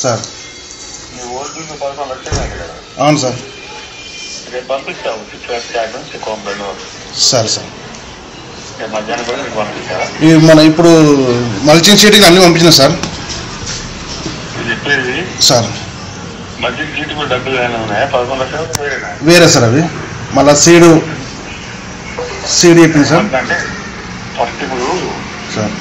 Sir నీ old పదకొండు లక్షలు అయింది కదా అవును సార్ రేపు పంపిస్తావు సిక్స్ ల్యాక్స్ క్యాష్ నుంచి కోంబెండు సరే సార్ రేపు మధ్యాహ్నం కూడా నీకు పంపిస్తారా ఇవి మన ఇప్పుడు మల్చింగ్ షీట్కి అన్నీ పంపించిన సార్ ఇది చెప్పేది సార్ మధ్య సీటు కూడా డబ్బులు ఏమైనా ఉన్నాయా పదకొండు లక్షలు వేరేనా వేరే సార్ అవి మళ్ళా సీడు సీడ్ చెప్పింది సార్ అంటే ఫస్ట్ ఇప్పుడు సార్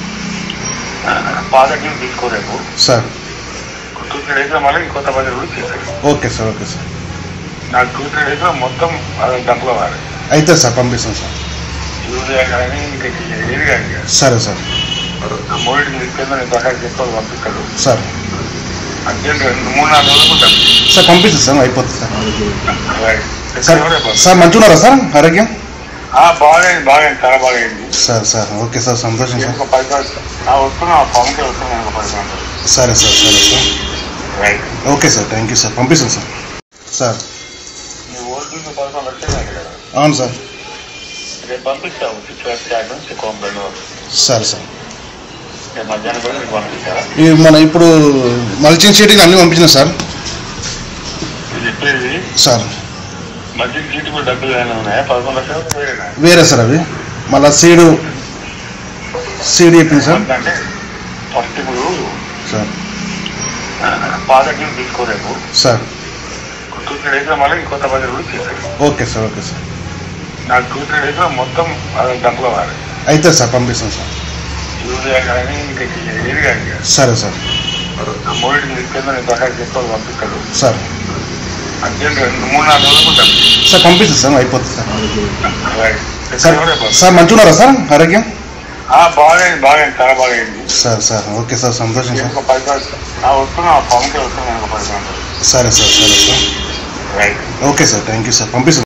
పాదకి తీసుకోరేపు సార్ టూ త్రీ డేస్ లో మళ్ళీ కొత్త బడ్జెట్ కూడా చేశారు ఓకే సార్ ఓకే సార్ నాకు టూ త్రీ డేస్ లో మొత్తం అది డబ్బులు వారు అయితే సార్ పంపిస్తాం సార్ యూరియా కానీ ఇంకా ఏది కానీ సరే సార్ మూడింటికి తీసుకెళ్ళి నేను ప్రకాశం చేసుకోవాలి పంపిస్తాడు సార్ అర్జెంట్ రెండు మూడు నాలుగు రోజులు ఉంటాను సార్ పంపిస్తాం సార్ అయిపోతుంది సార్ రైట్. సార్ కూడా పంపిస్తాను. సార్ మంచిగా ఉన్నారా సార్ ఆరోగ్యం ఆ, బాగాయింది బాగాయింది చాలా బాగాయింది సార్ సార్ ఓకే సార్ సంతోషం నేను సార్ ఒక పది సంవత్సరాలు ఆ, వస్తున్నా పవన్కే వస్తున్నా ఒక పది సంవత్సరాలు సరే సార్ సరే sir right okay sir thank you sir పంపిస్తాం సార్ సార్ నీ ఓల్డ్ పదకొండు లక్షలు అయింది కదా అవును సార్ రేపు పంపిస్తావు సిక్స్ ల్యాక్స్ క్యాష్ నుంచి కోంబెండు సరే సార్ రేపు మధ్యాహ్నం కూడా నీకు పంపిస్తారా ఇవి మన ఇప్పుడు మల్చింగ్ షీట్కి అన్నీ పంపించిన సార్ ఇది చెప్పేది సార్ మధ్య సీటు కూడా డబ్బులు ఏమైనా ఉన్నాయా పదకొండు లక్షలు వేరేనా వేరే సార్ అవి మళ్ళా సీడు సీడ్ చెప్పింది సార్ అంటే ఫస్ట్ ఇప్పుడు సార్ పాదకి తీసుకోరేపు సార్ టూ త్రీ డేస్ లో మళ్ళీ కొత్త బడ్జెట్ కూడా చేశారు ఓకే సార్ ఓకే సార్ నాకు టూ త్రీ డేస్ లో మొత్తం అది డబ్బులు వారు అయితే సార్ పంపిస్తాం సార్ యూరియా కానీ ఇంకా ఏది కానీ సరే సార్ మూడింటికి తీసుకెళ్ళి నేను ప్రకాశం చేసుకోవాలి పంపిస్తాడు సార్ అర్జెంట్ రెండు మూడు నాలుగు రోజులు ఉంటాను సార్ పంపిస్తాం సార్ అయిపోతుంది సార్ రైట్. సార్ కూడా పంపిస్తాను. సార్ మంచిగా ఉన్నారా సార్ ఆరోగ్యం ఆ, బాగాయింది బాగాయింది చాలా బాగాయింది సార్ సార్ ఓకే సార్ సంతోషం నేను సార్ ఒక పది సంవత్సరాలు ఆ, వస్తున్నా పవన్కే వస్తున్నా ఒక పది సంవత్సరాలు సరే సార్ సరే sir right okay sir thank you sir పంపిస్తాం